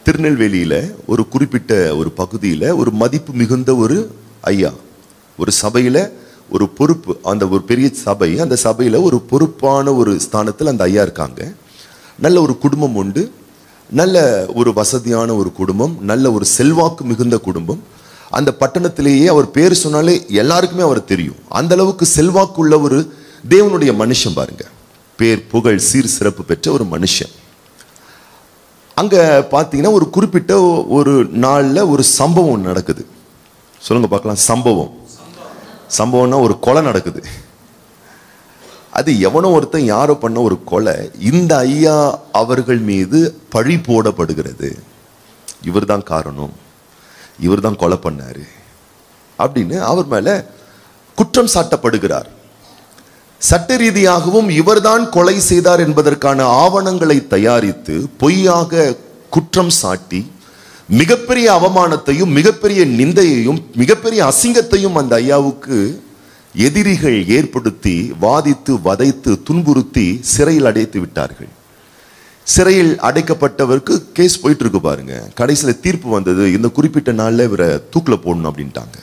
திருநெல்வேலியில ஒரு குறிப்பிட்ட ஒரு பகுதியில ஒரு மதிப்பு மிகுந்த ஒரு ஐயா ஒரு சபையில ஒரு பொறுப்பு அந்த ஒரு பெரிய சபை அந்த சபையில ஒரு பொறுப்பான ஒரு ஸ்தானத்தில் அந்த ஐயா இருக்காங்க நல்ல ஒரு குடும்பம் உண்டு நல்ல ஒரு வசதியான ஒரு குடும்பம் நல்ல ஒரு செல்வாக்கு மிகுந்த குடும்பம் அந்த பட்டணத்திலேயே அவர் பேர் சொன்னாலே எல்லாருக்குமே அவர் தெரியும் அந்த அளவுக்கு செல்வாக்குள்ள ஒரு தேவனுடைய மனுஷன் பாருங்க பேர் புகழ் சீர் சிறப்பு பெற்ற ஒரு மனுஷன் அங்க பார்த்தீங்கன்னா ஒரு குறிப்பிட்ட ஒரு நாள்ல ஒரு சம்பவம் நடக்குது சொல்லுங்க பார்க்கலாம் சம்பவம் சம்பவம்னா ஒரு கொலை நடக்குது அது எவனோ ஒருத்தன் யாரோ பண்ண ஒரு கொலை இந்த ஐயா அவர்கள் மீது பழி போடப்படுகிறது இவர்தான் காரணம் இவர்தான் கொலை பண்ணாரு அப்படின்னு அவர் மேல குற்றம் சாட்டப்படுகிறார் சட்ட ரீதியாகவும் இவர்தான் கொலை செய்தார் என்பதற்கான ஆவணங்களை தயாரித்து பொய்யாக குற்றம் சாட்டி மிகப்பெரிய அவமானத்தையும் மிகப்பெரிய நிந்தையையும் மிகப்பெரிய அசிங்கத்தையும் அந்த ஐயாவுக்கு எதிரிகள் ஏற்படுத்தி வாதித்து வதைத்து துன்புறுத்தி சிறையில் அடைத்து விட்டார்கள் சிறையில் அடைக்கப்பட்டவருக்கு கேஸ் போயிட்டு இருக்கு பாருங்க கடைசியில் தீர்ப்பு வந்தது இந்த குறிப்பிட்ட நாள்ல இவரை தூக்குல போடணும் அப்படின்ட்டாங்க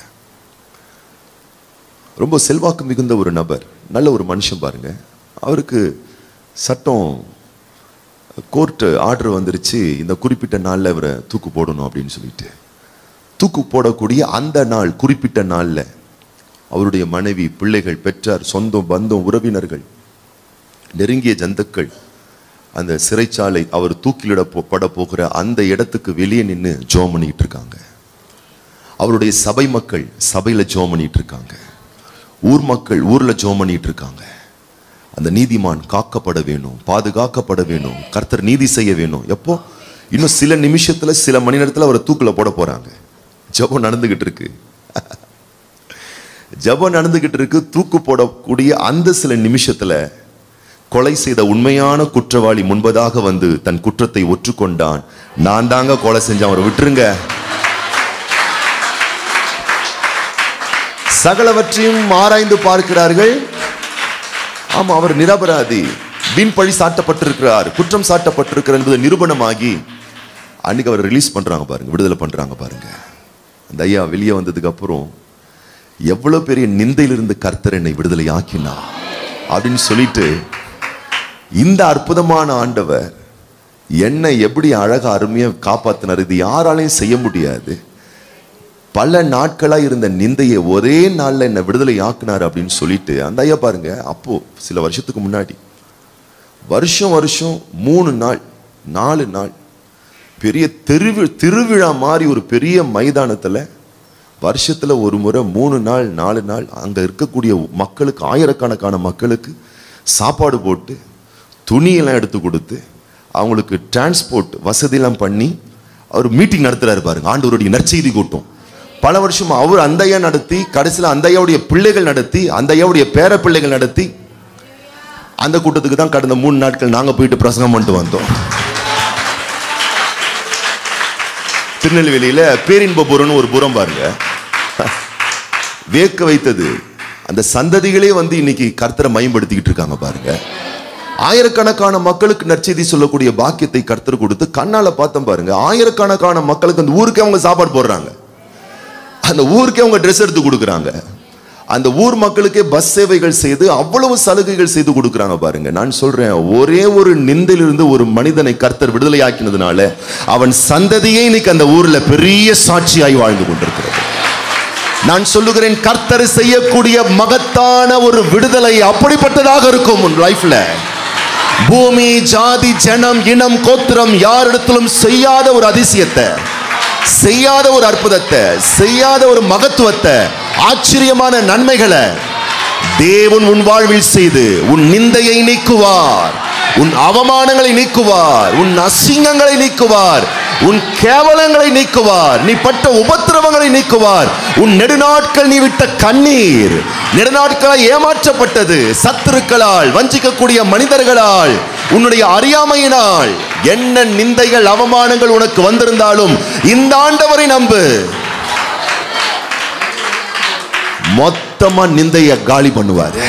ரொம்ப செல்வாக்கு மிகுந்த ஒரு நபர் நல்ல ஒரு மனுஷன் பாருங்க அவருக்கு சட்டம் கோர்ட்டு ஆர்டர் வந்துருச்சு இந்த குறிப்பிட்ட நாள்ல இவரை தூக்கு போடணும் அப்படின்னு சொல்லிட்டு தூக்கு போடக்கூடிய அந்த நாள் குறிப்பிட்ட நாள்ல அவருடைய மனைவி பிள்ளைகள் பெற்றார் சொந்தம் பந்தம் உறவினர்கள் நெருங்கிய ஜந்துக்கள் அந்த சிறைச்சாலை அவர் தூக்கிலிட போ- பட போகிற அந்த இடத்துக்கு வெளியே நின்று ஜோம் பண்ணிட்டு இருக்காங்க அவருடைய சபை மக்கள் சபையில ஜோம் பண்ணிட்டு இருக்காங்க ஊர் மக்கள் ஊர்ல ஜோம் பண்ணிட்டு இருக்காங்க அந்த நீதிமான் காக்கப்பட வேணும் பாதுகாக்கப்பட வேணும் கர்த்தர் நீதி செய்ய வேணும் எப்போ இன்னும் சில நிமிஷத்துல சில மணி நேரத்துல அவரை தூக்குல போட போறாங்க ஜெபம் நடந்துகிட்டு இருக்கு ஜெபம் நடந்துகிட்டு இருக்கு தூக்கு போடக்கூடிய அந்த சில நிமிஷத்துல கொலை செய்த உண்மையான குற்றவாளி முன்பதாக வந்து தன் குற்றத்தை ஒற்றுக்கொண்டான் நான் தாங்க கொலை செஞ்சேன் அவரை விட்டுருங்க சகலவற்றையும் ஆராய்ந்து பார்க்கிறார்கள் ஆமா அவர் நிரபராதி வீண் பழி சாட்டப்பட்டிருக்கிறார் குற்றம் சாட்டப்பட்டிருக்கிறார் என்பது நிரூபணமாகி அன்னைக்கு அவர் ரிலீஸ் பண்றாங்க பாருங்க விடுதலை பண்றாங்க பாருங்க அந்த ஐயா வெளியே வந்ததுக்கு அப்புறம் எவ்வளவு பெரிய நிந்தையிலிருந்து கர்த்தர் என்னை விடுதலை ஆக்கினா அப்படின்னு சொல்லிட்டு இந்த அற்புதமான ஆண்டவர் என்னை எப்படி அழகா அருமையா காப்பாத்தினார் இது யாராலையும் செய்ய முடியாது பல நாட்களா இருந்த நிந்தையை ஒரே நாள்ல என்ன விடுதலை ஆக்குனார் அப்படின்னு சொல்லிட்டு அந்த ஐயா பாருங்க அப்போ சில வருஷத்துக்கு முன்னாடி வருஷம் வருஷம் மூணு நாள் நாலு நாள் பெரிய தெருவி திருவிழா மாதிரி ஒரு பெரிய மைதானத்துல வருஷத்துல ஒரு முறை மூணு நாள் நாலு நாள் அங்க இருக்கக்கூடிய மக்களுக்கு ஆயிரக்கணக்கான மக்களுக்கு சாப்பாடு போட்டு துணியெல்லாம் எடுத்து கொடுத்து அவங்களுக்கு டிரான்ஸ்போர்ட் வசதியெல்லாம் பண்ணி அவர் மீட்டிங் நடத்துறாரு பாருங்க ஆண்டவருடைய நற்செய்தி கூட்டம் பல வருஷமா அவர் அந்த ஐயா நடத்தி கடைசியில் அந்த ஐயாவுடைய பிள்ளைகள் நடத்தி அந்த ஐயாவுடைய பேர பிள்ளைகள் நடத்தி அந்த கூட்டத்துக்கு தான் கடந்த மூணு நாட்கள் நாங்க போயிட்டு பிரசங்கம் பண்ணிட்டு வந்தோம் திருநெல்வேலியில பேரின்பபுரம்னு ஒரு புறம் பாருங்க வேக்க வைத்தது அந்த சந்ததிகளே வந்து இன்னைக்கு கர்த்தரை மயம்படுத்திக்கிட்டு இருக்காங்க பாருங்க ஆயிரக்கணக்கான மக்களுக்கு நற்செய்தி சொல்லக்கூடிய பாக்கியத்தை கர்த்தர் கொடுத்து கண்ணால பார்த்தோம் பாருங்க ஆயிரக்கணக்கான மக்களுக்கு அந்த ஊருக்கே அவங்க சாப்பாடு போடுறாங்க அந்த ஊருக்கே அவங்க ட்ரெஸ் எடுத்து கொடுக்குறாங்க அந்த ஊர் மக்களுக்கே பஸ் சேவைகள் செய்து அவ்வளவு சலுகைகள் செய்து கொடுக்குறாங்க பாருங்க நான் சொல்றேன் ஒரே ஒரு நிந்திலிருந்து ஒரு மனிதனை கர்த்தர் விடுதலையாக்கினதுனால அவன் சந்ததியே இன்னைக்கு அந்த ஊர்ல பெரிய சாட்சியாய் வாழ்ந்து கொண்டிருக்கிறது நான் சொல்லுகிறேன் கர்த்தர் செய்யக்கூடிய மகத்தான ஒரு விடுதலை அப்படிப்பட்டதாக இருக்கும் உன் லைஃப்ல பூமி ஜாதி ஜனம் இனம் கோத்திரம் யாரிடத்திலும் செய்யாத ஒரு அதிசயத்தை செய்யாத ஒரு அற்புதத்தை செய்யாத ஒரு மகத்துவத்தை ஆச்சரியமான நன்மைகளை தேவன் உன் வாழ்வில் செய்து உன் நிந்தையை நீக்குவார் உன் அவமானங்களை நீக்குவார் உன் அசிங்கங்களை நீக்குவார் உன் கேவலங்களை நீக்குவார் நீ பட்ட உபத்திரவங்களை நீக்குவார் உன் நெடுநாட்கள் நீ விட்ட கண்ணீர் நெடுநாட்களாய் ஏமாற்றப்பட்டது சத்துருக்களால் வஞ்சிக்கக்கூடிய மனிதர்களால் உன்னுடைய அறியாமையினால் என்ன நிந்தைகள் அவமானங்கள் உனக்கு வந்திருந்தாலும் இந்த ஆண்டவரை நம்பு மொத்தமா நிந்தைய காலி பண்ணுவாரு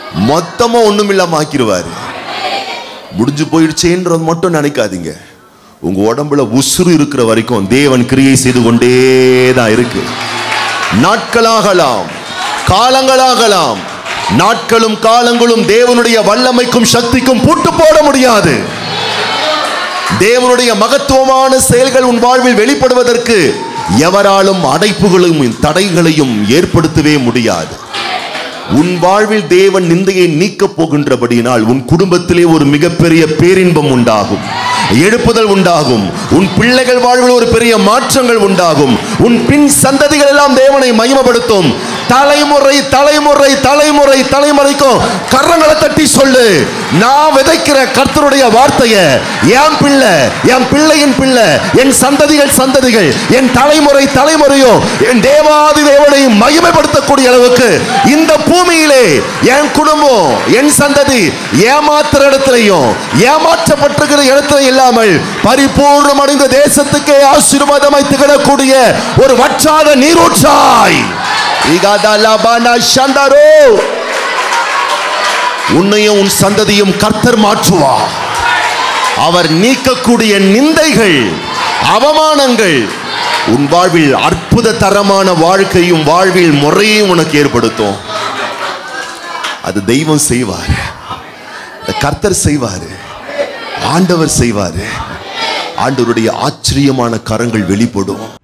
மொத்தமா ஒண்ணுமில்லாம ஆக்கிடுவாரு முடிஞ்சு போயிடுச்சேன்றது மட்டும் நினைக்காதீங்க உங்க உடம்புல உசுறு இருக்கிற வரைக்கும் தேவன் கிரியை செய்து கொண்டே தான் இருக்கு நாட்களாகலாம் காலங்களாகலாம் நாட்களும் காலங்களும் தேவனுடைய வல்லமைக்கும் சக்திக்கும் பூட்டு போட முடியாது தேவனுடைய மகத்துவமான செயல்கள் உன் வாழ்வில் வெளிப்படுவதற்கு எவராலும் அடைப்புகளையும் தடைகளையும் ஏற்படுத்தவே முடியாது உன் வாழ்வில் தேவன் நிந்தையை நீக்கப் போகின்றபடியினால் உன் குடும்பத்திலே ஒரு மிகப்பெரிய பேரின்பம் உண்டாகும் எழுப்புதல் உண்டாகும் உன் பிள்ளைகள் வாழ்வில் ஒரு பெரிய மாற்றங்கள் உண்டாகும் உன் பின் சந்ததிகள் எல்லாம் தேவனை மகிமைப்படுத்தும் தலைமுறை தலைமுறை தலைமுறை தலைமுறைக்கும் கரங்களை தட்டி சொல்லு நான் விதைக்கிற கர்த்தருடைய வார்த்தையை என் பிள்ளை என் பிள்ளையின் பிள்ளை என் சந்ததிகள் சந்ததிகள் என் தலைமுறை தலைமுறையும் என் தேவாதி தேவனை மகிமைப்படுத்தக்கூடிய அளவுக்கு இந்த பூமியிலே என் குடும்பம் என் சந்ததி ஏமாத்துற இடத்திலையும் ஏமாற்றப்பட்டிருக்கிற இடத்துல இல்லாமல் பரிபூர்ணம் அடைந்த தேசத்துக்கே ஆசீர்வாதமாய் திகழக்கூடிய ஒரு வற்றாத நீரூற்றாய் இகதலபன சந்தரோ உன்னையும் உன் சந்ததியும் கர்த்தர் மாற்றுவார் அவர் நீக்கக்கூடிய நிந்தைகள் அவமானங்கள் உன் வாழ்வில் அற்புத தரமான வாழ்க்கையும் வாழ்வில் முறையையும் உனக்கு ஏற்படுத்தும் அது தெய்வம் செய்வார் இந்த கர்த்தர் செய்வார் ஆண்டவர் செய்வார் ஆண்டவருடைய ஆச்சரியமான கரங்கள் வெளிப்படும்